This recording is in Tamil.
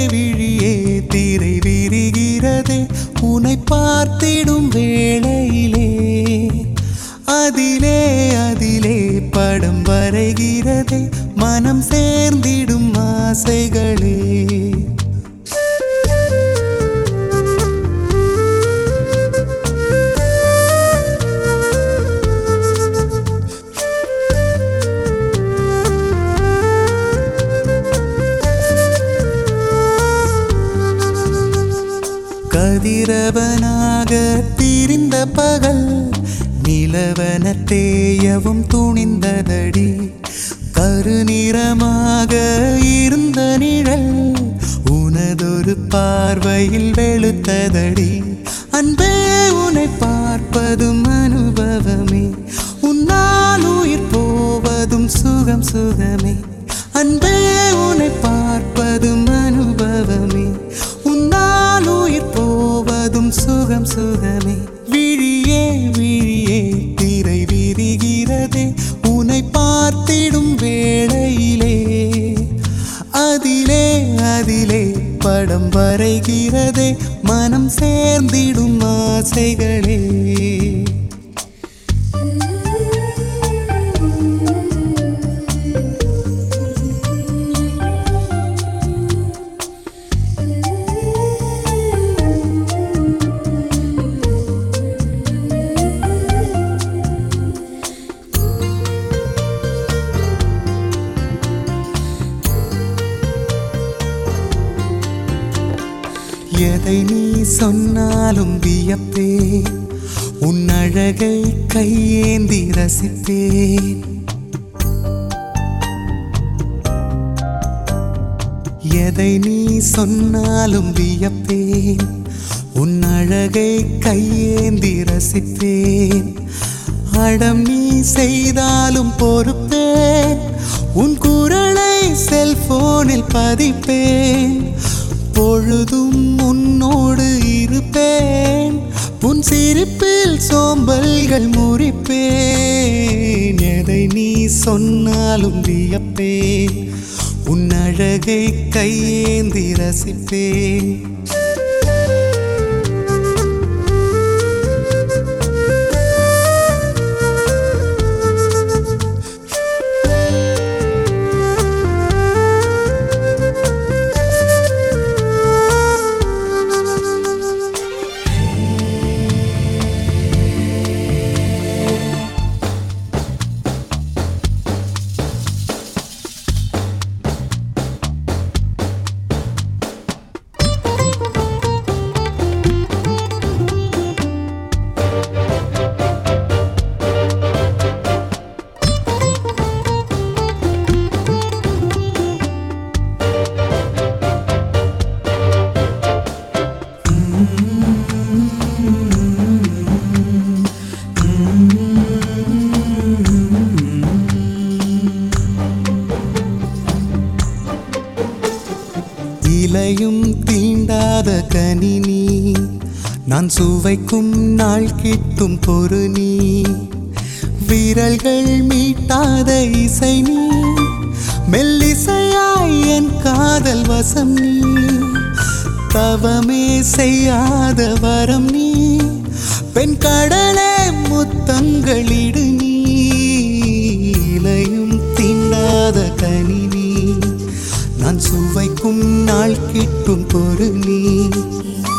விழியே திரை விரிகிறதே உன்னை பார்த்திடும் வேளையிலே அதிலே அதிலே படம் வரைகிறதே மனம் சேர்ந்திடும் ஆசைகளே கதிரவனாக திரிந்த பகல் நிலவன தேயவும் துணிந்ததடி கருநிறமாக இருந்த நிழல் உனதொரு பார்வையில் வெளுத்ததடி அன்பே உன்னை பார்ப்பதும் அனுபவமே உன்னால் உயிர் போவதும் சுகம் சுகமே அன்பே உன்னை பார்ப்பதும் அனுபவமே உன்னால் உயிர் போவதும் சுகம் சுகமே விழியே விழியே திரை விரிகிறதே உன்னை பார்த்திடும் வேளையிலே அதிலே அதிலே படம் வரைகிறதே மனம் சேர்ந்திடும் ஆசைகளே எதை நீ சொன்னாலும் வியப்பே உன் அழகை கையேந்தி ரசிப்பேன் எதை நீ சொன்னாலும் வியப்பேன் உன் அழகை கையேந்தி ரசிப்பேன் அடம் நீ செய்தாலும் பொறுப்பேன் உன் குரலை செல்போனில் பதிப்பேன் பொழுதும் உன்னோடு இருப்பேன் உன் சிரிப்பில் சோம்பல்கள் முறிப்பேன் எதை நீ சொன்னாலும் வியப்பேன் உன் அழகை கையேந்தி ரசிப்பேன் இலையும் தீண்டாத கனினி நான் சுவைக்கும் நாள் கிட்டும் பொறு நீ விரல்கள் மீட்டாத இசை நீ மெல்லிசையாய் என் காதல் வசம் நீ தவமே செய்யாத வரம் நீ பெண் கடலே முத்தங்களிடு நீ இலையும் தீண்டாத கனி நீ நான் சுவைக்கும் நாள் கிட்டும் பொரு நீ